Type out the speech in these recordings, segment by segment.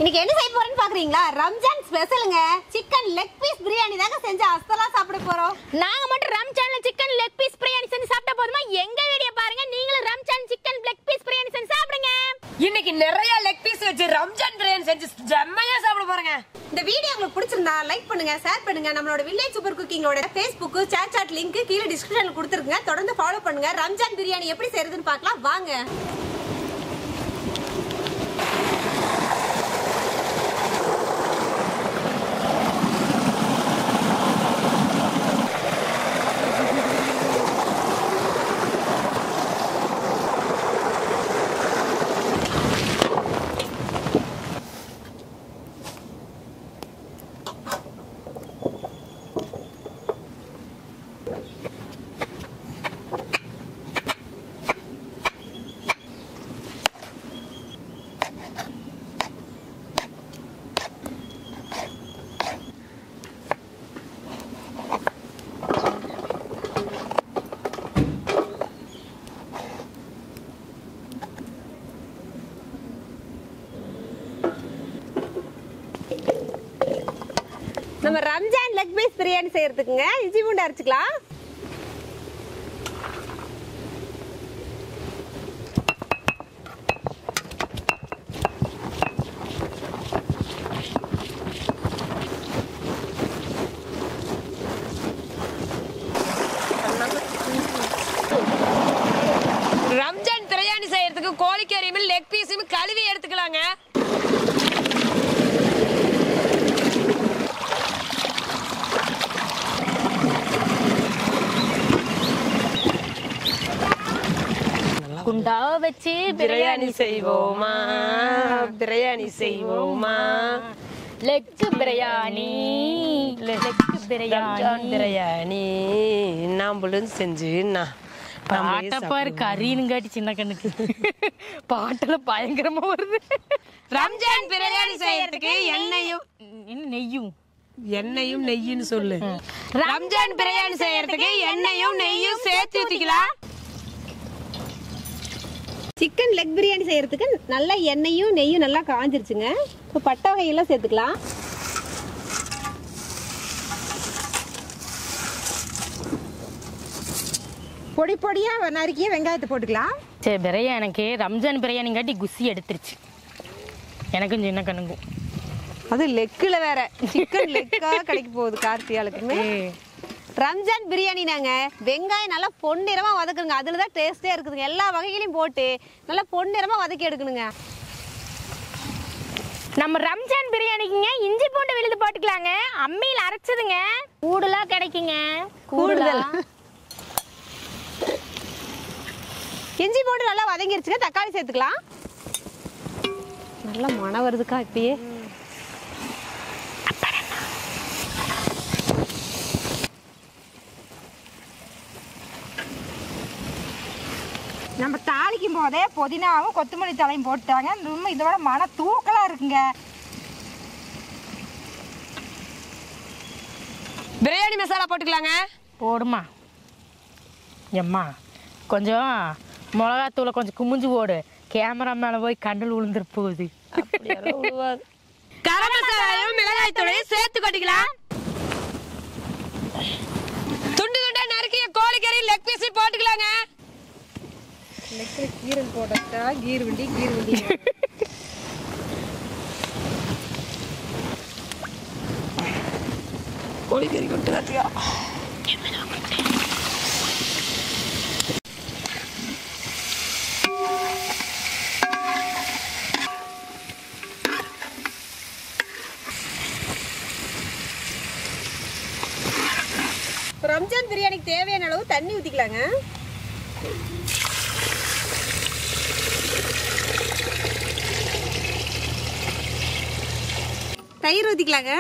இன்னைக்கு என்ன செய்ய போறேன்னு பாக்குறீங்களா ரம்ஜான் ஸ்பெஷலுங்க சிக்கன் லெக் பீஸ் பிரியாணி தாங்க செஞ்சு அசலா சாப்பிட போறோம் நாங்க மட்டும் ரம்ஜான்ல சிக்கன் லெக் பீஸ் பிரியாணி செஞ்சு சாப்பிட்டா போதுமா எங்க வீடியோ பாருங்க நீங்களும் Ramzan chicken leg piece biryani செஞ்சு சாப்பிடுங்க இன்னைக்கு நிறைய லெக் பீஸ் வச்சு ரம்ஜான் பிரியாணி செஞ்சு செம்மையா சாப்பிட போறேங்க இந்த வீடியோ உங்களுக்கு பிடிச்சிருந்தா லைக் பண்ணுங்க ஷேர் பண்ணுங்க நம்மளோட வில்லேஜ் சூப்பர் குக்கிங்கோட ஃபேஸ்புக் சேட் சாட் லிங்க் கீழே டிஸ்கிரிப்ஷன்ல கொடுத்துருங்க தொடர்ந்து ஃபாலோ பண்ணுங்க ரம்ஜான் பிரியாணி எப்படி செய்யறதுன்னு பார்க்கலாம் வாங்க நம்ம ரம்ஜான் லெக் பீஸ் பிரியாணி செய்யறதுக்குங்க இஞ்சி பூண்டு அரைச்சிக்கலாம் ரம்ஜான் பிரியாணி செய்யறதுக்கு கோழிக்கறியும் லெக் பீஸும் கழுவி எடுத்துக்கலாங்க குண்டா வச்சு பிரியாணி செய்வோமா பிரியாணி செய்வோமா லெக் பிரியாணி லெக் ரம்ஜான் பிரியாணி பிரியாணி நாம்பளும் செஞ்சு நான் பாட்ட பாரு கறின்னு காட்டி சின்ன கண்ணுக்கு பாட்டுல பயங்கரமா வருது ரம்ஜான் பிரியாணி செய்யறதுக்கு எண்ணெயும் என்ன நெய்யும் எண்ணெயும் நெய்யும் சொல்லு ரம்ஜான் பிரியாணி செய்யறதுக்கு எண்ணெயும் நெய்யும் சேர்த்து ஊத்திக்கலாம் சிக்கன் லெக் பிரியாணி செய்யறதுக்கு நல்லா எண்ணெயும் நெய்யும் நல்லா காஞ்சிருச்சுங்க இப்போ பட்டை வகையெல்லாம் சேர்த்துக்கலாம் பொடி பொடியா நறுக்கிய வெங்காயத்தை போட்டுக்கலாம் சரி பிரியா எனக்கு ரம்ஜான் பிரியாணி காட்டி குசி எடுத்துருச்சு எனக்கும் சின்ன கண்ணுக்கும் அது லெக்கில் வேற சிக்கன் லெக்கா கிடைக்க போகுது கார்த்தியாளுக்குமே ரம்ஜான் பிரியாணி நாங்க வெங்காயம் நல்லா பொன்னிறமா வதக்குங்க அதுல தான் டேஸ்டே இருக்குதுங்க எல்லா வகைகளையும் போட்டு நல்லா பொன்னிறமா வதக்கி எடுக்கணுங்க நம்ம ரம்ஜான் பிரியாணிக்குங்க இஞ்சி பூண்டு விழுது போட்டுக்கலாங்க அம்மியில் அரைச்சதுங்க கூடுதலா கிடைக்குங்க கூடுதல் இஞ்சி போட்டு நல்லா வதங்கிருச்சுங்க தக்காளி சேர்த்துக்கலாம் நல்லா மனம் வருதுக்கா இப்பயே நம்ம தாளிக்கும் போதே புதினாவும் கொத்தமல்லி தலையும் போட்டாங்க ரொம்ப இதோட மன தூக்கலா இருக்குங்க பிரியாணி மசாலா போட்டுக்கலாங்க போடுமா எம்மா கொஞ்சம் மிளகாத்தூளை கொஞ்சம் குமிஞ்சு போடு கேமரா மேலே போய் கண்ணில் விழுந்துரு போகுது கரம் மசாலாவும் மிளகாய் தூளையும் சேர்த்து கொட்டிக்கலாம் துண்டு துண்டா நறுக்கிய கோழிக்கறி லெக் பீஸ் போட்டுக்கலாங்க கீரல் போட்டா கீர் வண்டி கீர் வண்டி கோழிக்கறி கொட்டு காட்டியா ரம்ஜான் பிரியாணிக்கு தேவையான அளவு தண்ணி ஊத்திக்கலாங்க தயிர் ஊத்திக்கலாங்க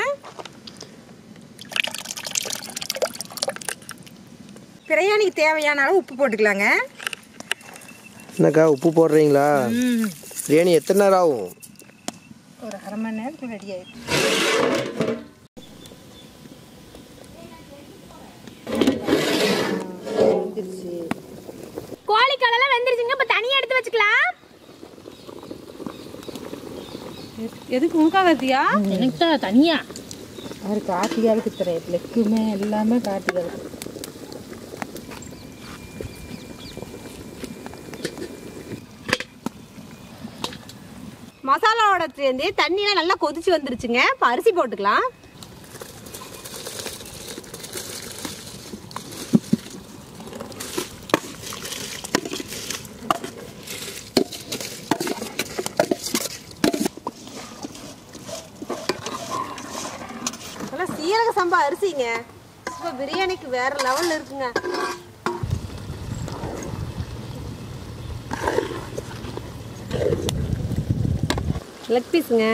பிரியாணிக்கு தேவையான அளவு உப்பு போட்டுக்கலாங்க என்னக்கா உப்பு போடுறீங்களா பிரியாணி எத்தனை நேரம் ஆகும் ஒரு அரை மணி நேரத்துக்கு ரெடி ஆயிடும் கோழிக்காலெல்லாம் வெந்துருச்சுங்க இப்போ தனியாக எடுத்து வச்சுக்கலாம் எதுக்கு முக்காவாத்தியா எனக்கு தான் தனியா அவர் கார்த்திகாவுக்கு தெரியாது லெக்குமே எல்லாமே கார்த்திகாவுக்கு மசாலாவோட சேர்ந்து தண்ணியெல்லாம் நல்லா கொதிச்சு வந்துருச்சுங்க இப்போ அரிசி போட்டுக்கலாம் நல்லா சீரக சம்பா அரிசிங்க இப்போ பிரியாணிக்கு வேற லெவல்ல இருக்குங்க லெக் பீஸுங்க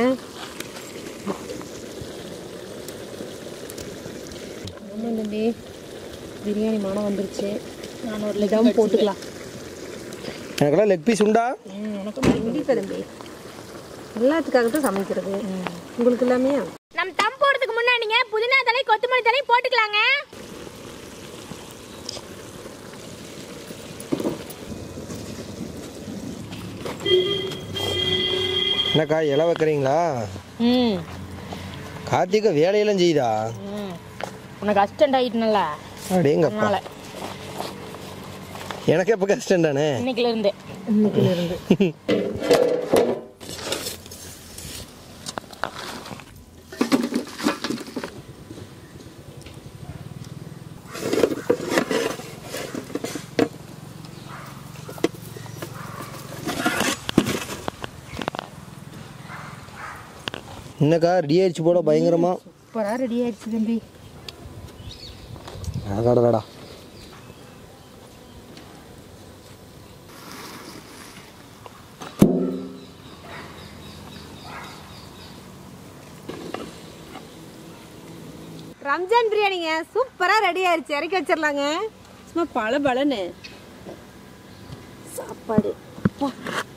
ஆமாம் தம்பி பிரியாணி மனம் வந்துருச்சு நான் ஒரு லெகம் போட்டுக்கலாம் எனக்கெல்லாம் லெக் பீஸ் உண்டா கண்டிப்பாக தம்பி எல்லாத்துக்காக தான் சமைக்கிறது உங்களுக்கு எல்லாமே நம்ம தம் போடுறதுக்கு முன்னாடிங்க புதினா தலை கொத்தமல்லி தலை போட்டுக்கலாங்க என்னக்கா இலை வைக்கிறீங்களா ம் கார்த்திகை வேலையெல்லாம் செய்யுதா ம் உனக்கு அசிஸ்டன்ட் ஆகிட்டனல்ல அடேங்கப்பா அதனால எனக்கு எப்போ கஷ்டம் தானே இன்னைக்குல இருந்தே என்னக்கா ரெடி ஆயிடுச்சு போட பயங்கரமா சூப்பராக ரெடி ஆயிடுச்சு தம்பி அடடடா ரம்ஜான் பிரியாணிங்க சூப்பராக ரெடி ஆயிருச்சு இறக்கி வச்சிடலாங்க சும்மா பல பலன்னு சாப்பாடு அப்பா.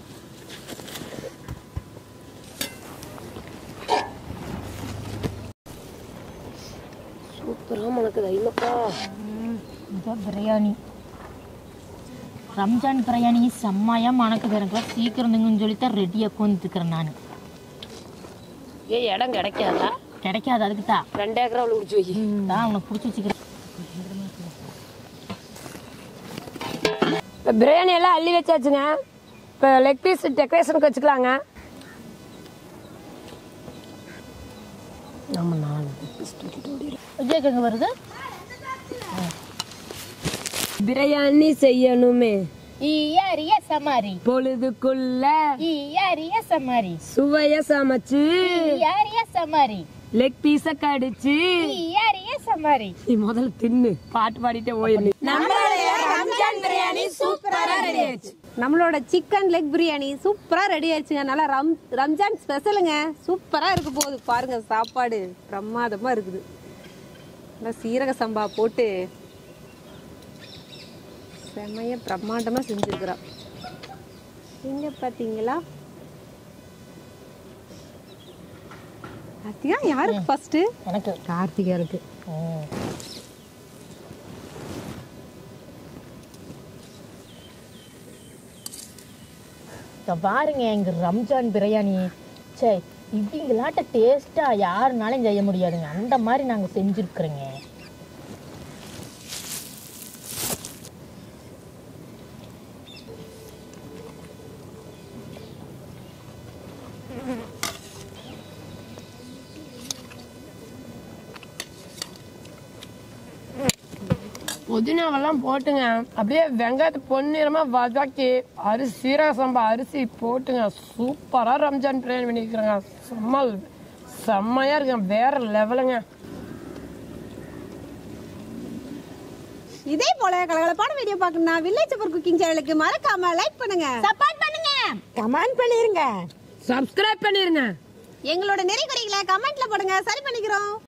சூப்பரா மணக்குது இல்லப்பா இதான் பிரியாணி ரம்ஜான் பிரியாணி செம்மையாக மணக்குது எனக்கு சீக்கிரம் இருந்துங்கன்னு சொல்லி தான் ரெடியாக உட்காந்துருக்கிறேன் நான் ஏ இடம் கிடைக்காதா கிடைக்காது அதுக்கு தான் ரெண்டு ஏக்கரா அவளை குடிச்சு வை தான் உனக்கு பிடிச்சி வச்சுக்கிறேன் இப்போ பிரியாணி எல்லாம் அள்ளி வச்சாச்சுங்க இப்போ லெக் பீஸ் டெக்கரேஷனுக்கு வச்சுக்கலாங்க நம்ம நாலு விஜயக்கு வருது பிரியாணி செய்யணுமே ஈயாரிய சமாரி பொழுதுக்குள்ள ஈயாரிய சமாரி சுவைய சமைச்சு ஈயாரிய சமாரி லெக் பீஸ கடிச்சு ஈயாரிய சமாரி நீ முதல்ல தின்னு பாட்டு பாடிட்டே போயிரு நம்மளோட சிக்கன் லெக் பிரியாணி சூப்பரா ரெடி ஆயிடுச்சுங்க நல்லா ரம் ரம்ஜான் ஸ்பெஷலுங்க சூப்பரா இருக்க போகுது பாருங்க சாப்பாடு பிரமாதமா இருக்குது நல்லா சீரக சம்பா போட்டு செமைய பிரம்மாண்டமா செஞ்சுருக்குறோம் இங்க பாத்தீங்களா பாத்தியா யாருக்கு ஃபர்ஸ்ட் எனக்கு கார்த்திகாவுக்கு இங்க பாருங்க எங்க ரம்ஜான் பிரியாணி சே இப்படிங்களாட்ட டேஸ்டா யாருனாலும் செய்ய முடியாதுங்க அந்த மாதிரி நாங்க செஞ்சிருக்கிறோங்க புதினாவெல்லாம் போட்டுங்க அப்படியே வெங்காயத்தை பொன்னிறமா வதக்கி அரிசி சீரக சம்பா அரிசி போட்டுங்க சூப்பரா ரம்ஜான் பிரியாணி பண்ணிக்கிறேங்க செம்ம செம்மையா இருக்குங்க வேற லெவலுங்க இதே போல கலகலப்பான வீடியோ பார்க்கணும்னா வில்லேஜ் சூப்பர் குக்கிங் சேனலுக்கு மறக்காம லைக் பண்ணுங்க சப்பாட் பண்ணுங்க கமெண்ட் பண்ணிருங்க சப்ஸ்கிரைப் பண்ணிருங்க எங்களோட நிறைய குறைகளை கமெண்ட்ல போடுங்க சரி பண்ணிக்கிறோம்